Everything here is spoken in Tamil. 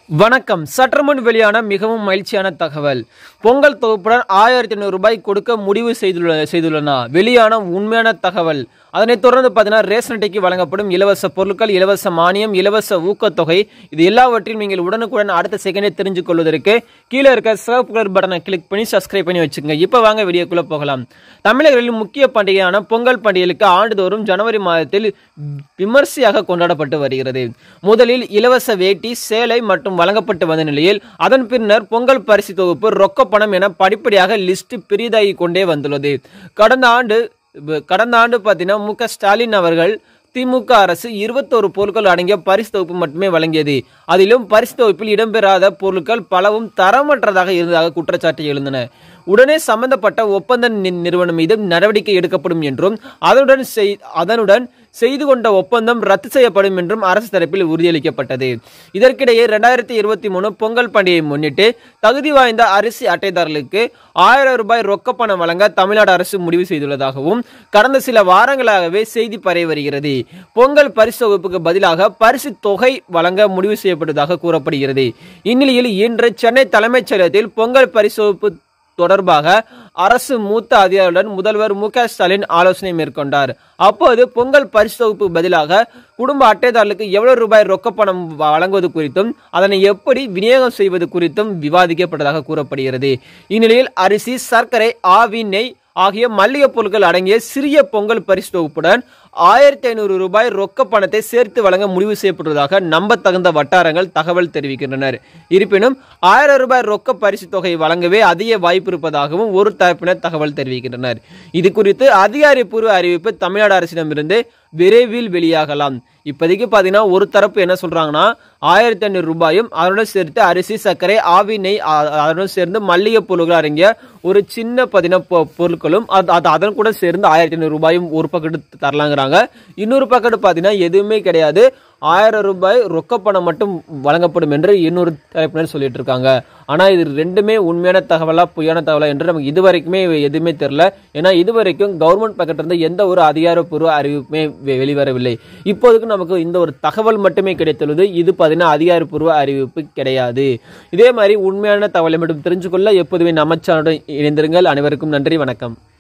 வணக்கம் சற்று முன் வெளியான மிகவும் மகிழ்ச்சியான தகவல் பொங்கல் தொகுப்புடன் ஆயிரத்தி ஐநூறு ரூபாய் கொடுக்க முடிவு செய்துள்ள செய்துள்ளன வெளியான உண்மையான தகவல் அதனைத் தொடர்ந்து பார்த்தீங்கன்னா ரேஷன் அட்டைக்கு வழங்கப்படும் இலவச பொருட்கள் இலவச மானியம் இலவச ஊக்கத்தொகை இது எல்லாவற்றையும் நீங்கள் உடனுக்குடன் அடுத்த செகண்டே தெரிஞ்சு கொள்வதற்கு கீழே இருக்க சிவப்பு கலர் பட்டனை கிளிக் பண்ணி சப்ஸ்கிரைப் பண்ணி வச்சுக்கோங்க இப்போ வாங்க வீடியோக்குள்ள போகலாம் தமிழர்களின் முக்கிய பண்டிகையான பொங்கல் பண்டிகைக்கு ஆண்டுதோறும் ஜனவரி மாதத்தில் விமர்சையாக கொண்டாடப்பட்டு வருகிறது முதலில் இலவச வேட்டி சேலை மற்றும் வழங்கப்பட்டு வந்த நிலையில் அதன் பின்னர் பொங்கல் பரிசு தொகுப்பு ரொக்க பணம் என படிப்படியாக லிஸ்ட் பெரிதாகி கொண்டே வந்துள்ளது கடந்த ஆண்டு கடந்த ஆண்டு பார்த்தீங்கன்னா மு க ஸ்டாலின் அவர்கள் திமுக அரசு இருபத்தோரு பொருட்கள் அடங்கிய பரிசு தொகுப்பு மட்டுமே வழங்கியது அதிலும் பரிசு தொகுப்பில் இடம்பெறாத பொருட்கள் பலவும் தரமற்றதாக இருந்ததாக குற்றச்சாட்டு எழுந்தன உடனே சம்பந்தப்பட்ட ஒப்பந்த நி- நிறுவனம் மீது நடவடிக்கை எடுக்கப்படும் என்றும் அதனுடன் செய்- அதனுடன் செய்து கொண்ட ஒப்பந்தம் ரத்து செய்யப்படும் என்றும் அரசு தரப்பில் உறுதியளிக்கப்பட்டது இதற்கிடையே இரண்டாயிரத்தி இருபத்தி மூணு பொங்கல் பண்டிகையை முன்னிட்டு தகுதி வாய்ந்த அரிசி அட்டைதாரர்களுக்கு ஆயிரம் ரூபாய் ரொக்க பணம் வழங்க தமிழ்நாடு அரசு முடிவு செய்துள்ளதாகவும் கடந்த சில வாரங்களாகவே செய்தி பரவி வருகிறது பொங்கல் பரிசு தொகுப்புக்கு பதிலாக பரிசு தொகை வழங்க முடிவு செய்யப்பட்டதாக கூறப்படுகிறது இந்நிலையில் இன்று சென்னை தலைமைச் செயலகத்தில் பொங்கல் பரிசு தொகுப்பு தொடர்பாக அரசு மூத்த அதிகாரிகளுடன் முதல்வர் மு க ஸ்டாலின் ஆலோசனை மேற்கொண்டார் அப்போது பொங்கல் பரிசு தொகுப்பு பதிலாக குடும்ப அட்டைதாரர்களுக்கு எவ்வளவு ரூபாய் ரொக்க பணம் வழங்குவது குறித்தும் அதனை எப்படி விநியோகம் செய்வது குறித்தும் விவாதிக்கப்பட்டதாக கூறப்படுகிறது இந்நிலையில் அரிசி சர்க்கரை ஆவி நெய் ஆகிய மல்லிகை பொருட்கள் அடங்கிய சிறிய பொங்கல் பரிசு தொகுப்புடன் ஆயிரத்தி ஐநூறு ரூபாய் ரொக்க பணத்தை சேர்த்து வழங்க முடிவு செய்யப்பட்டுள்ளதாக நம்பத்தகுந்த வட்டாரங்கள் தகவல் தெரிவிக்கின்றனர் இருப்பினும் ஆயிரம் ரூபாய் ரொக்க பரிசு தொகை வழங்கவே அதிக வாய்ப்பு இருப்பதாகவும் ஒரு தரப்பினர் தகவல் தெரிவிக்கின்றனர் இது குறித்து அதிகாரப்பூர்வ அறிவிப்பு தமிழ்நாடு அரசிடமிருந்து விரைவில் வெளியாகலாம் இப்போதைக்கு பார்த்தீங்கன்னா ஒரு தரப்பு என்ன சொல்றாங்கன்னா ஆயிரத்தி ஐநூறு ரூபாயும் அதனுடன் சேர்த்து அரிசி சர்க்கரை ஆவி நெய் அ- அதனுடன் சேர்ந்து மல்லிகை பொருட்கள் அடங்கிய ஒரு சின்ன பதின பொ- பொருட்களும் அது அது அதன் கூட சேர்ந்து ஆயிரத்தி ஐநூறு ரூபாயும் ஒரு பக்கெட்டு தரலாங்கிறாங்க இன்னொரு பக்கெட்டு பார்த்தீங்கன்னா எதுவுமே கிடையாது ஆயிரம் ரூபாய் ரொக்க பணம் மட்டும் வழங்கப்படும் என்று இன்னொரு தரப்பினர் சொல்லிட்டு இருக்காங்க ஆனா இது ரெண்டுமே உண்மையான தகவலா பொய்யான தகவலா என்று நமக்கு இதுவரைக்குமே எதுவுமே தெரியல ஏன்னா இதுவரைக்கும் கவர்மெண்ட் பக்கத்துல இருந்து எந்த ஒரு அதிகாரப்பூர்வ அறிவிப்புமே வெ- வெளிவரவில்லை இப்போதைக்கு நமக்கு இந்த ஒரு தகவல் மட்டுமே கிடைத்துள்ளது இது பார்த்தீங்கன்னா அதிகாரப்பூர்வ அறிவிப்பு கிடையாது இதே மாதிரி உண்மையான தகவலை மட்டும் தெரிஞ்சுக்கொள்ள எப்போதுமே நம்ம சேனலுடன் இணைந்திருங்கள் அனைவருக்கும் நன்றி வணக்கம்